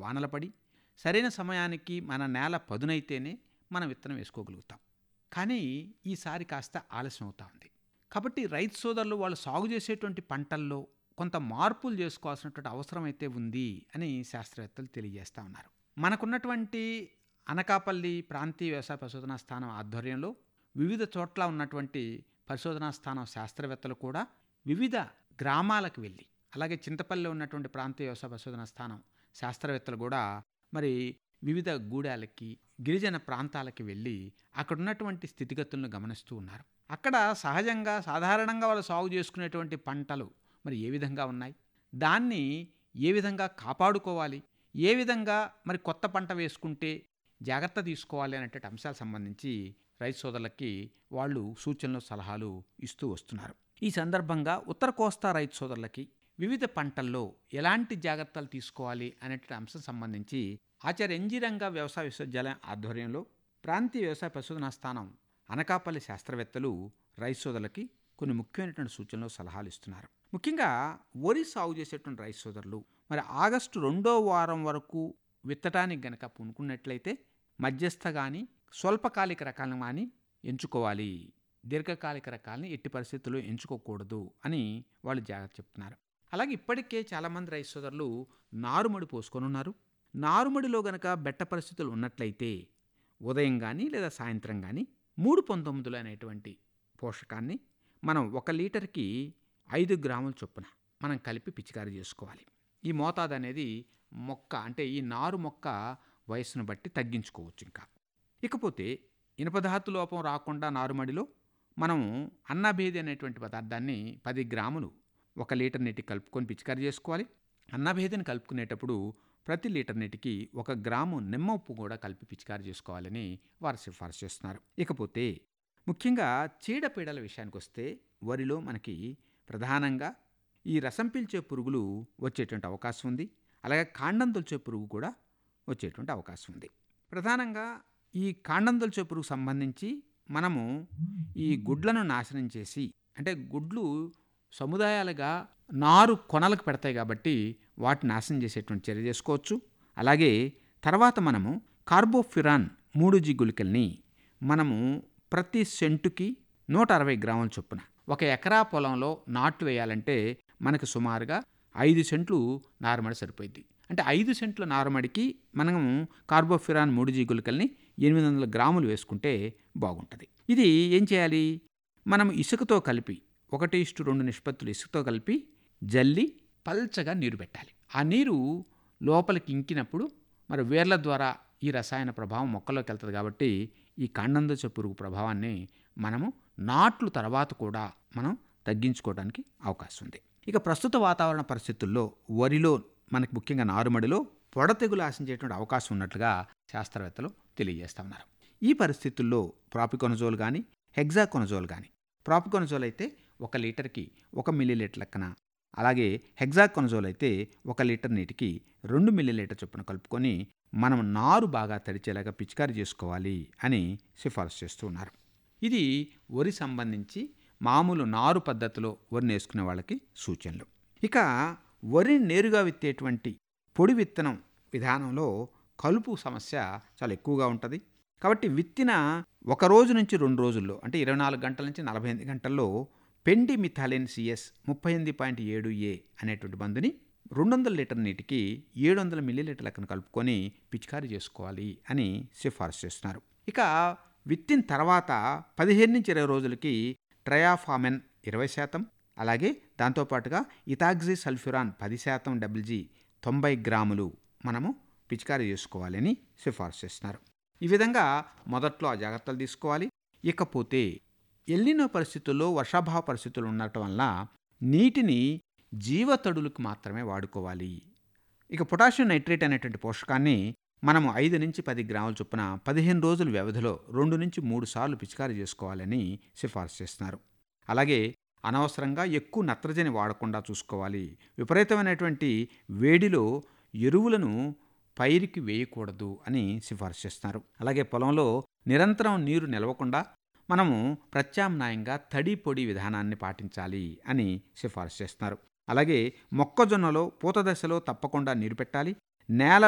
వానలు పడి సరైన సమయానికి మన నేల పదునైతేనే మనం విత్తనం వేసుకోగలుగుతాం కానీ ఈసారి కాస్త ఆలస్యం అవుతా ఉంది కాబట్టి రైతు సోదరులు వాళ్ళు సాగు చేసేటువంటి పంటల్లో కొంత మార్పులు చేసుకోవాల్సినటువంటి అవసరం అయితే ఉంది అని శాస్త్రవేత్తలు తెలియజేస్తూ ఉన్నారు మనకున్నటువంటి అనకాపల్లి ప్రాంతీయ వ్యవసాయ పరిశోధనా స్థానం ఆధ్వర్యంలో వివిధ చోట్ల ఉన్నటువంటి పరిశోధనా స్థానం శాస్త్రవేత్తలు కూడా వివిధ గ్రామాలకు వెళ్ళి అలాగే చింతపల్లిలో ఉన్నటువంటి ప్రాంతీయ వ్యవసాయ పరిశోధనా స్థానం శాస్త్రవేత్తలు కూడా మరి వివిధ గూడాలకి గిరిజన ప్రాంతాలకి వెళ్ళి అక్కడ ఉన్నటువంటి స్థితిగతులను గమనిస్తూ ఉన్నారు అక్కడ సహజంగా సాధారణంగా వాళ్ళు సాగు చేసుకునేటువంటి పంటలు మరి ఏ విధంగా ఉన్నాయి దాన్ని ఏ విధంగా కాపాడుకోవాలి ఏ విధంగా మరి కొత్త పంట వేసుకుంటే జాగ్రత్త తీసుకోవాలి అనేటువంటి అంశాలకు సంబంధించి రైతు సోదరులకి వాళ్ళు సూచనలు సలహాలు ఇస్తూ వస్తున్నారు ఈ సందర్భంగా ఉత్తర కోస్తా రైతు సోదరులకి వివిధ పంటల్లో ఎలాంటి జాగ్రత్తలు తీసుకోవాలి అనేటువంటి అంశం సంబంధించి ఆచార్య ఎంజిరంగ వ్యవసాయ విశ్వవిద్యాలయం ఆధ్వర్యంలో ప్రాంతీయ వ్యవసాయ పరిశోధనా స్థానం అనకాపల్లి శాస్త్రవేత్తలు రైతు సోదరులకి కొన్ని ముఖ్యమైనటువంటి సూచనలు సలహాలు ఇస్తున్నారు ముఖ్యంగా వరి సాగు చేసేటువంటి రైతు సోదరులు మరి ఆగస్టు రెండో వారం వరకు విత్తటానికి గనక పూనుకున్నట్లయితే మధ్యస్థ కానీ స్వల్పకాలిక రకాలను కానీ ఎంచుకోవాలి దీర్ఘకాలిక రకాలని ఎట్టి పరిస్థితుల్లో ఎంచుకోకూడదు అని వాళ్ళు జాగ్రత్త చెప్తున్నారు అలాగే ఇప్పటికే చాలామంది రైతు సోదరులు నారుమడి పోసుకొని ఉన్నారు నారుమడిలో గనక బెట్ట పరిస్థితులు ఉన్నట్లయితే ఉదయం కానీ లేదా సాయంత్రం కానీ మూడు పంతొమ్మిదిలు అనేటువంటి పోషకాన్ని మనం ఒక లీటర్కి ఐదు గ్రాముల చొప్పున మనం కలిపి పిచికారీ చేసుకోవాలి ఈ మోతాదు అనేది మొక్క అంటే ఈ నారు మొక్క వయస్సును బట్టి తగ్గించుకోవచ్చు ఇంకా ఇకపోతే ఇనుపధాతు లోపం రాకుండా నారుమడిలో మనము అన్నభేది అనేటువంటి పదార్థాన్ని పది గ్రాములు ఒక లీటర్ నీటికి కలుపుకొని పిచికారీ చేసుకోవాలి అన్నభేదిని కలుపుకునేటప్పుడు ప్రతి లీటర్ నీటికి ఒక గ్రాము నిమ్మ ఉప్పు కూడా కలిపి పిచికారీ చేసుకోవాలని వారు సిఫార్సు చేస్తున్నారు ఇకపోతే ముఖ్యంగా చీడపీడల విషయానికి వస్తే వరిలో మనకి ప్రధానంగా ఈ రసం పీల్చే పురుగులు వచ్చేటువంటి అవకాశం ఉంది అలాగే కాండం తొలిచే పురుగు కూడా వచ్చేటువంటి అవకాశం ఉంది ప్రధానంగా ఈ కాండం తొలిచే పురుగు సంబంధించి మనము ఈ గుడ్లను నాశనం చేసి అంటే గుడ్లు సముదాయాలుగా నారు కొనలకు పెడతాయి కాబట్టి వాటిని నాశనం చేసేటువంటి చర్య చేసుకోవచ్చు అలాగే తర్వాత మనము కార్బోఫిరాన్ మూడు జీ గుళికల్ని మనము ప్రతి సెంటుకి నూట అరవై గ్రాముల చొప్పున ఒక ఎకరా పొలంలో నాట్లు వేయాలంటే మనకు సుమారుగా ఐదు సెంట్లు నారుమడి సరిపోయింది అంటే ఐదు సెంట్ల నారుమడికి మనము కార్బోఫిరాన్ మూడు జీ గుళికల్ని ఎనిమిది వందల గ్రాములు వేసుకుంటే బాగుంటుంది ఇది ఏం చేయాలి మనం ఇసుకతో కలిపి ఒకటి ఇష్టు రెండు నిష్పత్తులు ఇసుకతో కలిపి జల్లి పల్చగా నీరు పెట్టాలి ఆ నీరు లోపలికి ఇంకినప్పుడు మరి వేర్ల ద్వారా ఈ రసాయన ప్రభావం మొక్కలోకి వెళ్తుంది కాబట్టి ఈ కాండందచ పురుగు ప్రభావాన్ని మనము నాట్లు తర్వాత కూడా మనం తగ్గించుకోవడానికి అవకాశం ఉంది ఇక ప్రస్తుత వాతావరణ పరిస్థితుల్లో వరిలో మనకి ముఖ్యంగా నారుమడిలో పొడ తెగులు ఆశించేటువంటి అవకాశం ఉన్నట్లుగా శాస్త్రవేత్తలు తెలియజేస్తా ఉన్నారు ఈ పరిస్థితుల్లో ప్రాపికొనజోల్ కానీ హెగ్జాకొనజోల్ కానీ ప్రాపికొనజోల్ అయితే ఒక లీటర్కి ఒక మిల్లీ లీటర్ లెక్కన అలాగే హెగ్జాకొనజోల్ అయితే ఒక లీటర్ నీటికి రెండు మిల్లీ లీటర్ చొప్పున కలుపుకొని మనం నారు బాగా తడిచేలాగా పిచికారీ చేసుకోవాలి అని సిఫారసు చేస్తూ ఉన్నారు ఇది వరి సంబంధించి మామూలు నారు పద్ధతిలో వరిని వేసుకునే వాళ్ళకి సూచనలు ఇక వరి నేరుగా విత్తేటువంటి పొడి విత్తనం విధానంలో కలుపు సమస్య చాలా ఎక్కువగా ఉంటుంది కాబట్టి విత్తిన ఒక రోజు నుంచి రెండు రోజుల్లో అంటే ఇరవై నాలుగు గంటల నుంచి నలభై ఎనిమిది గంటల్లో పెండి మిథాలిన్ సిఎస్ ముప్పై ఎనిమిది పాయింట్ ఏడు ఏ అనేటువంటి మందుని రెండు వందల లీటర్ నీటికి ఏడు వందల మిల్లీలీటర్ లెక్కన కలుపుకొని పిచికారీ చేసుకోవాలి అని సిఫారసు చేస్తున్నారు ఇక విత్తిన తర్వాత పదిహేను నుంచి ఇరవై రోజులకి ట్రయాఫామెన్ ఇరవై శాతం అలాగే దాంతోపాటుగా ఇతాగ్జీ సల్ఫ్యూరాన్ పది శాతం డబ్ల్జీ తొంభై గ్రాములు మనము పిచికారీ చేసుకోవాలని సిఫారసు చేస్తున్నారు ఈ విధంగా మొదట్లో ఆ జాగ్రత్తలు తీసుకోవాలి ఇకపోతే ఎల్లినో పరిస్థితుల్లో వర్షాభావ పరిస్థితులు ఉండటం వల్ల నీటిని జీవతడులకు మాత్రమే వాడుకోవాలి ఇక పొటాషియం నైట్రేట్ అనేటువంటి పోషకాన్ని మనము ఐదు నుంచి పది గ్రాముల చొప్పున పదిహేను రోజుల వ్యవధిలో రెండు నుంచి మూడు సార్లు పిచికారీ చేసుకోవాలని సిఫారసు చేస్తున్నారు అలాగే అనవసరంగా ఎక్కువ నత్రజని వాడకుండా చూసుకోవాలి విపరీతమైనటువంటి వేడిలో ఎరువులను పైరికి వేయకూడదు అని సిఫారసు చేస్తున్నారు అలాగే పొలంలో నిరంతరం నీరు నిలవకుండా మనము ప్రత్యామ్నాయంగా తడి పొడి విధానాన్ని పాటించాలి అని సిఫారసు చేస్తున్నారు అలాగే మొక్కజొన్నలో పూత దశలో తప్పకుండా నీరు పెట్టాలి నేల